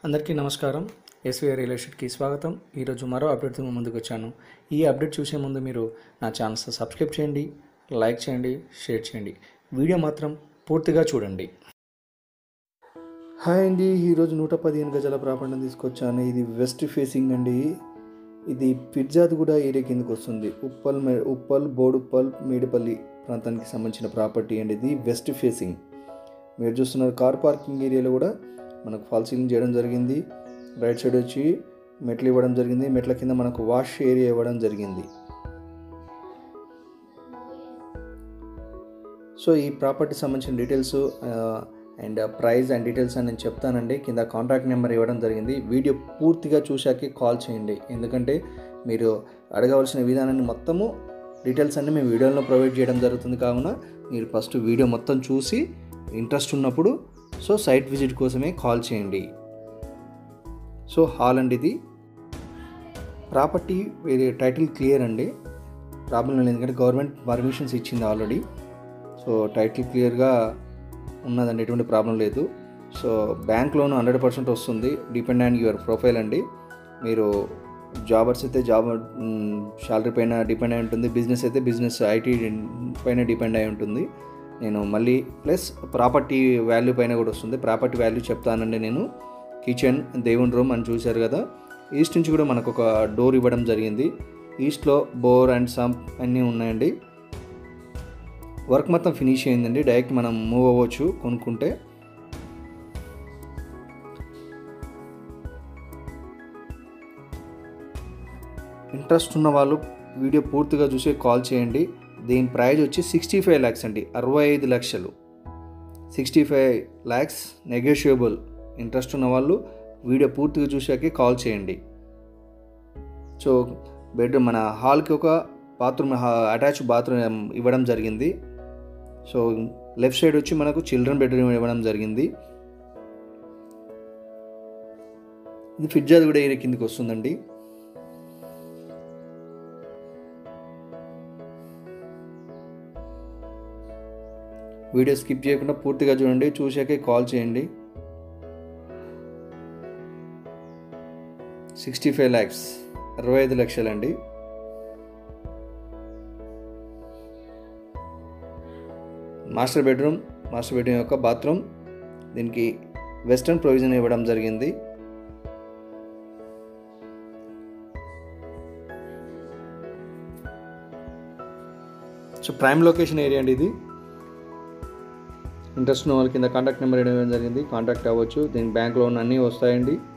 అందరికీ నమస్కారం SVR real ఎస్టేట్కి స్వాగతం ఈరోజు మరో అప్డేట్తో మీ ముందుకు వచ్చాను ఈ అప్డేట్ చూసే ముందు మీరు నా ఛానల్స్ సబ్స్క్రైబ్ చేయండి లైక్ చేయండి షేర్ చేయండి వీడియో మాత్రం పూర్తిగా చూడండి హాయ్ అండి ఈరోజు నూట పదిహేను గజాల ప్రాపర్టీని తీసుకొచ్చాను ఇది వెస్ట్ ఫేసింగ్ అండి ఇది పిర్జాద్ కూడా ఏరియా కిందకి వస్తుంది ఉప్పల్ మే- ఉప్పల్ బోడుప్పల్ మేడిపల్లి ప్రాంతానికి సంబంధించిన ప్రాపర్టీ అండి ఇది వెస్ట్ ఫేసింగ్ మీరు చూస్తున్నారు కార్ పార్కింగ్ ఏరియాలో కూడా మనకు ఫాల్ సీలింగ్ చేయడం జరిగింది రైట్ సైడ్ వచ్చి మెట్లు ఇవ్వడం జరిగింది మెట్ల కింద మనకు వాష్ ఏరియా ఇవ్వడం జరిగింది సో ఈ ప్రాపర్టీ సంబంధించిన details and price and details అని నేను చెప్తానండి కింద కాంటాక్ట్ నెంబర్ ఇవ్వడం జరిగింది వీడియో పూర్తిగా చూశాకే కాల్ చేయండి ఎందుకంటే మీరు అడగవలసిన విధానాన్ని మొత్తము డీటెయిల్స్ అన్ని మేము వీడియోలో ప్రొవైడ్ చేయడం జరుగుతుంది కావున మీరు ఫస్ట్ వీడియో మొత్తం చూసి ఇంట్రెస్ట్ ఉన్నప్పుడు సో సైట్ విజిట్ కోసమే కాల్ చేయండి సో హాల్ అండి ఇది ప్రాపర్టీ వేరే టైటిల్ క్లియర్ అండి ప్రాబ్లం లేదు ఎందుకంటే గవర్నమెంట్ పర్మిషన్స్ ఇచ్చింది ఆల్రెడీ సో టైటిల్ క్లియర్గా ఉన్నదండి ఎటువంటి ప్రాబ్లం లేదు so bank loan hundred percent వస్తుంది డిపెండ్ ఆన్ యువర్ ప్రొఫైల్ అండి మీరు జాబర్స్ అయితే జాబ్ శాలరీ పైన డిపెండ్ అయి ఉంటుంది బిజినెస్ అయితే బిజినెస్ ఐటీ పైన డిపెండ్ అయి ఉంటుంది నేను మళ్ళీ ప్లస్ ప్రాపర్టీ వాల్యూ పైన కూడా వస్తుంది ప్రాపర్టీ వాల్యూ చెప్తానండి నేను కిచెన్ దేవుని రూమ్ అని చూశారు కదా ఈస్ట్ నుంచి కూడా మనకు ఒక డోర్ ఇవ్వడం జరిగింది ఈస్ట్లో బోర్ అండ్ సంప్ అన్నీ ఉన్నాయండి వర్క్ మొత్తం ఫినిష్ అయిందండి డైరెక్ట్ మనం మూవ్ అవ్వచ్చు కొనుక్కుంటే ఇంట్రెస్ట్ ఉన్న వాళ్ళు వీడియో పూర్తిగా చూసి కాల్ చేయండి దీని ప్రైజ్ వచ్చి సిక్స్టీ ఫైవ్ ల్యాక్స్ అండి అరవై ఐదు లక్షలు sixty five lakhs negotiable interest ఉన్న వాళ్ళు వీడియో పూర్తిగా చూశాకే కాల్ చేయండి సో బెడ్రూమ్ మన హాల్కి ఒక బాత్రూమ్ అటాచ్ బాత్రూమ్ ఇవ్వడం జరిగింది సో లెఫ్ట్ సైడ్ వచ్చి మనకు చిల్డ్రన్ బెడ్రూమ్ ఇవ్వడం జరిగింది ఇది ఫిర్జాద్ కూడా ఏరియా కిందకి వస్తుందండి వీడియో స్కిప్ చేయకుండా పూర్తిగా చూడండి చూశాకే కాల్ చేయండి సిక్స్టీ ఫైవ్ ల్యాక్స్ అరవై ఐదు లక్షలండి మాస్టర్ బెడ్రూమ్ మాస్టర్ బెడ్రూమ్ యొక్క బాత్రూమ్ దీనికి వెస్ట్రన్ ప్రొవిజన్ ఇవ్వడం జరిగింది సో ప్రైమ్ లొకేషన్ ఏరియా అండి ఇది ఇంట్రెస్ట్ ఉన్న వాళ్ళ కింద కాంటాక్ట్ నెంబర్ ఇవ్వడం జరిగింది కాంటాక్ట్ అవ్వచ్చు దీనికి బ్యాంక్ లోన్ అన్నీ వస్తాయండి